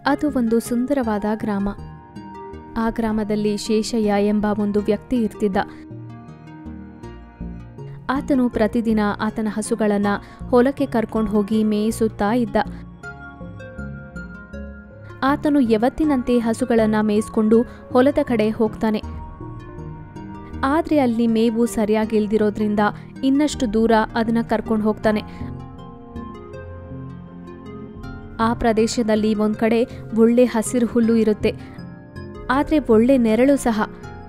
ಅದು ಒಂದು ಸುಂದರವಾದ ಗ್ರಾಮ ಆ ಗ್ರಾಮದಲ್ಲಿ ಶೇಷಯ್ಯ ಎಂಬ ಒಂದು ವ್ಯಕ್ತಿ ಇರ್ತಿದ್ದ ಆತನು ಪ್ರತಿದಿನ ಆತನ ಹಸುಗಳನ್ನ ಹೊಲಕ್ಕೆ ಕರ್ಕೊಂಡು ಹೋಗಿ ಮೇಯಿಸುತ್ತಾ ಇದ್ದ ಆತನು ಯಾವತ್ತಿನಂತೆ ಹಸುಗಳನ್ನ ಮೇಯಿಸ್ಕೊಂಡು ಹೊಲದ ಕಡೆ ಹೋಗ್ತಾನೆ ಆದ್ರೆ ಅಲ್ಲಿ ಮೇವು ಸರಿಯಾಗಿ ಇಲ್ದಿರೋದ್ರಿಂದ ಇನ್ನಷ್ಟು ದೂರ ಅದನ್ನ ಕರ್ಕೊಂಡು ಹೋಗ್ತಾನೆ ಆ ಪ್ರದೇಶದಲ್ಲಿ ಒಂದ್ ಕಡೆ ಒಳ್ಳೆ ಹಸಿರು ಹುಲ್ಲು ಇರುತ್ತೆ ಆದ್ರೆ ಒಳ್ಳೆ ನೆರಳು ಸಹ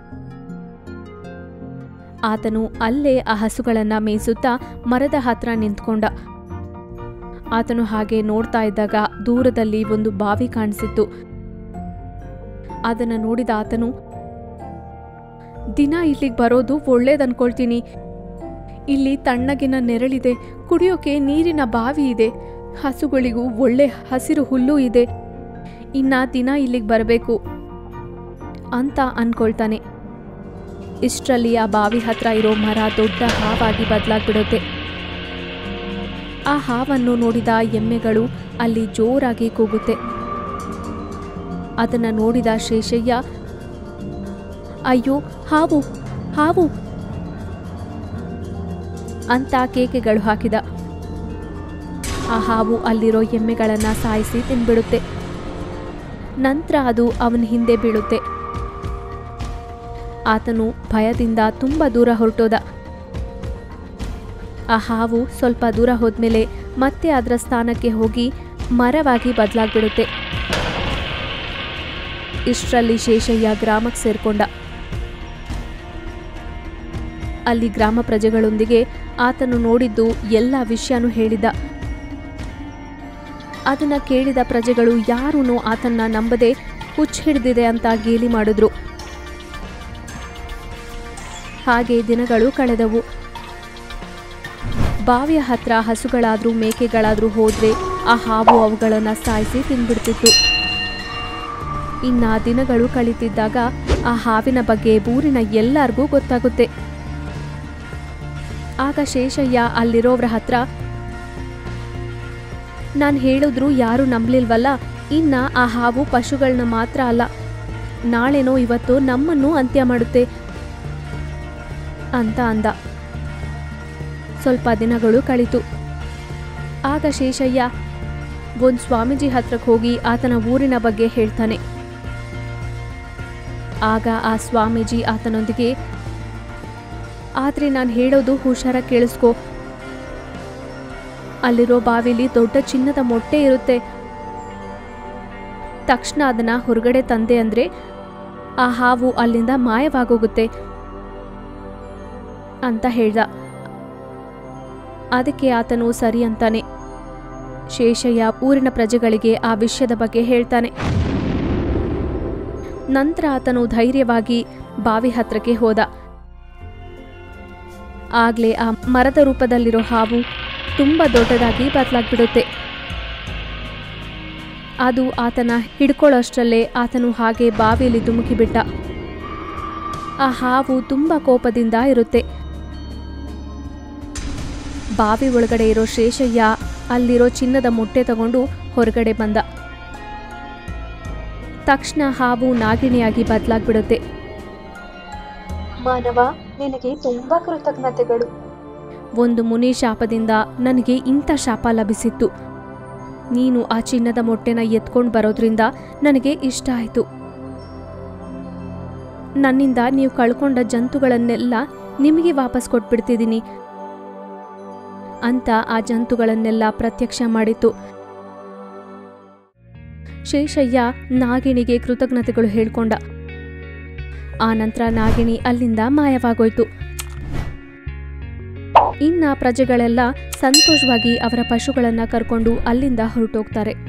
ಆತನು ಅಲ್ಲೇ ಆ ಹಸುಗಳನ್ನ ಮೇಯಿಸುತ್ತಾ ಮರದ ಹತ್ರ ನಿಂತ್ಕೊಂಡ ಆತನು ಹಾಗೆ ನೋಡ್ತಾ ಇದ್ದಾಗ ದೂರದಲ್ಲಿ ಒಂದು ಬಾವಿ ಕಾಣಿಸಿತ್ತು ಅದನ್ನ ನೋಡಿದ ಆತನು ದಿನ ಇಲ್ಲಿಗೆ ಬರೋದು ಒಳ್ಳೇದನ್ಕೊಳ್ತೀನಿ ಇಲ್ಲಿ ತಣ್ಣಗಿನ ನೆರಳಿದೆ ಕುಡಿಯೋಕೆ ನೀರಿನ ಬಾವಿ ಇದೆ ಹಸುಗಳಿಗೂ ಒಳ್ಳೆ ಹಸಿರು ಹುಲ್ಲು ಇದೆ ಇನ್ನ ದಿನ ಇಲ್ಲಿಗೆ ಬರಬೇಕು ಅಂತ ಅನ್ಕೊಳ್ತಾನೆ ಇಷ್ಟರಲ್ಲಿ ಆ ಬಾವಿ ಹತ್ರ ಇರೋ ಮರ ದೊಡ್ಡ ಹಾವಾಗಿ ಬದಲಾಗ್ಬಿಡುತ್ತೆ ಆ ಹಾವನ್ನು ನೋಡಿದ ಎಮ್ಮೆಗಳು ಅಲ್ಲಿ ಜೋರಾಗಿ ಕೂಗುತ್ತೆ ಅದನ್ನ ನೋಡಿದ ಶೇಷಯ್ಯ ಅಯ್ಯೋ ಹಾವು ಹಾವು ಅಂತ ಕೇಕೆಗಳು ಹಾಕಿದ ಆ ಹಾವು ಅಲ್ಲಿರೋ ಎಮ್ಮೆಗಳನ್ನ ಸಾಯಿಸಿ ತಿನ್ಬಿಡುತ್ತೆ ನಂತರ ಅದು ಅವನ ಹಿಂದೆ ಬೀಳುತ್ತೆ ಆತನು ಭಯದಿಂದ ತುಂಬ ದೂರ ಹೊರಟೋದ ಆ ಹಾವು ಸ್ವಲ್ಪ ದೂರ ಹೋದ್ಮೇಲೆ ಮತ್ತೆ ಅದರ ಸ್ಥಾನಕ್ಕೆ ಹೋಗಿ ಮರವಾಗಿ ಬದಲಾಗ್ಬಿಡುತ್ತೆ ಇಷ್ಟರಲ್ಲಿ ಶೇಷಯ್ಯ ಗ್ರಾಮಕ್ಕೆ ಸೇರ್ಕೊಂಡ ಅಲ್ಲಿ ಗ್ರಾಮ ಪ್ರಜೆಗಳೊಂದಿಗೆ ಆತನು ನೋಡಿದ್ದು ಎಲ್ಲ ವಿಷಯನೂ ಹೇಳಿದ ಅದನ್ನ ಕೇಳಿದ ಪ್ರಜೆಗಳು ಯಾರೂ ಆತನ್ನ ನಂಬದೆ ಹುಚ್ಚ ಹಿಡಿದಿದೆ ಅಂತ ಗೇಲಿ ಮಾಡಿದ್ರು ಹಾಗೆ ದಿನಗಳು ಕಳೆದವು ಬಾವಿಯ ಹತ್ರ ಹಸುಗಳಾದ್ರೂ ಮೇಕೆಗಳಾದ್ರೂ ಹೋದ್ರೆ ಆ ಹಾವು ಅವುಗಳನ್ನ ಸಾಯಿಸಿ ತಿನ್ಬಿಡ್ತಿತ್ತು ಇನ್ನ ದಿನಗಳು ಕಳೀತಿದ್ದಾಗ ಆ ಹಾವಿನ ಬಗ್ಗೆ ಊರಿನ ಎಲ್ಲರಿಗೂ ಗೊತ್ತಾಗುತ್ತೆ ಆಗ ಶೇಷಯ್ಯ ಅಲ್ಲಿರೋವ್ರ ಹತ್ರ ನಾನು ಹೇಳಿದ್ರು ಯಾರು ನಂಬ್ಲಿಲ್ವಲ್ಲ ಇನ್ನ ಆ ಹಾವು ಪಶುಗಳನ್ನ ಮಾತ್ರ ಅಲ್ಲ ನಾಳೆನೋ ಇವತ್ತು ನಮ್ಮನ್ನು ಅಂತ್ಯ ಮಾಡುತ್ತೆ ಅಂತ ಅಂದ ಸ್ವಲ್ಪ ದಿನಗಳು ಕಳಿತು ಆಗ ಶೇಷಯ್ಯ ಒಂದು ಸ್ವಾಮೀಜಿ ಹತ್ರಕ್ಕೆ ಹೋಗಿ ಆತನ ಊರಿನ ಬಗ್ಗೆ ಹೇಳ್ತಾನೆ ಆಗ ಆ ಸ್ವಾಮೀಜಿ ಆತನೊಂದಿಗೆ ಆದ್ರೆ ನಾನು ಹೇಳೋದು ಹುಷಾರ ಕೇಳಿಸ್ಕೊ ಅಲ್ಲಿರೋ ಬಾವಿಲಿ ದೊಡ್ಡ ಚಿನ್ನದ ಮೊಟ್ಟೆ ಇರುತ್ತೆ ತಕ್ಷಣ ಅದನ್ನ ಹೊರಗಡೆ ತಂದೆ ಅಂದ್ರೆ ಆ ಹಾವು ಅಲ್ಲಿಂದ ಮಾಯವಾಗೋಗುತ್ತೆ ಅಂತ ಹೇಳ್ದ ಅದಕ್ಕೆ ಆತನು ಸರಿ ಅಂತಾನೆ ಶೇಷಯ್ಯ ಊರಿನ ಪ್ರಜೆಗಳಿಗೆ ಆ ವಿಷಯದ ಬಗ್ಗೆ ಹೇಳ್ತಾನೆ ನಂತರ ಆತನು ಧೈರ್ಯವಾಗಿ ಬಾವಿ ಹತ್ರಕ್ಕೆ ಹೋದ ಆಗ್ಲೇ ಆ ಮರದ ರೂಪದಲ್ಲಿರೋ ಹಾವು ತುಂಬ ದೊಡ್ಡದಾಗಿ ಬದಲಾಗ್ಬಿಡುತ್ತೆ ಅದು ಆತನ ಹಿಡ್ಕೊಳ್ಳೋಷ್ಟರಲ್ಲೇ ಆತನು ಹಾಗೆ ಬಾವಿಯಲ್ಲಿ ಧುಮುಕಿಬಿಟ್ಟ ಆ ಹಾವು ತುಂಬ ಕೋಪದಿಂದ ಇರುತ್ತೆ ಬಾವಿ ಒಳಗಡೆ ಇರೋ ಶೇಷಯ್ಯ ಅಲ್ಲಿರೋ ಚಿನ್ನದ ಮೊಟ್ಟೆ ತಗೊಂಡು ಹೊರಗಡೆ ಬಂದ ತಕ್ಷಣ ಹಾವು ನಾಗಿಣಿಯಾಗಿ ಬದಲಾಗ್ಬಿಡುತ್ತೆ ಮಾನವ ನಿನಗೆ ತುಂಬಾ ಕೃತಜ್ಞತೆಗಳು ಒಂದು ಮುನಿ ಶಾಪದಿಂದ ನನಗೆ ಇಂಥ ಶಾಪ ಲಭಿಸಿತ್ತು ನೀನು ಆ ಚಿನ್ನದ ಮೊಟ್ಟೆನ ಎತ್ಕೊಂಡು ಬರೋದ್ರಿಂದ ನನಗೆ ಇಷ್ಟ ಆಯಿತು ನನ್ನಿಂದ ನೀವು ಕಳ್ಕೊಂಡ ಜಂತುಗಳನ್ನೆಲ್ಲ ನಿಮಗೆ ವಾಪಸ್ ಕೊಟ್ಬಿಡ್ತಿದ್ದೀನಿ ಅಂತ ಆ ಜಂತುಗಳನ್ನೆಲ್ಲ ಪ್ರತ್ಯಕ್ಷ ಮಾಡಿತು ಶೇಷಯ್ಯ ನಾಗಿಣಿಗೆ ಕೃತಜ್ಞತೆಗಳು ಹೇಳ್ಕೊಂಡ ಆ ನಂತರ ನಾಗಿಣಿ ಅಲ್ಲಿಂದ ಮಾಯವಾಗೋಯ್ತು ಇನ್ನ ಪ್ರಜೆಗಳೆಲ್ಲ ಸಂತೋಷವಾಗಿ ಅವರ ಪಶುಗಳನ್ನ ಕರ್ಕೊಂಡು ಅಲ್ಲಿಂದ ಹೊರಟೋಗ್ತಾರೆ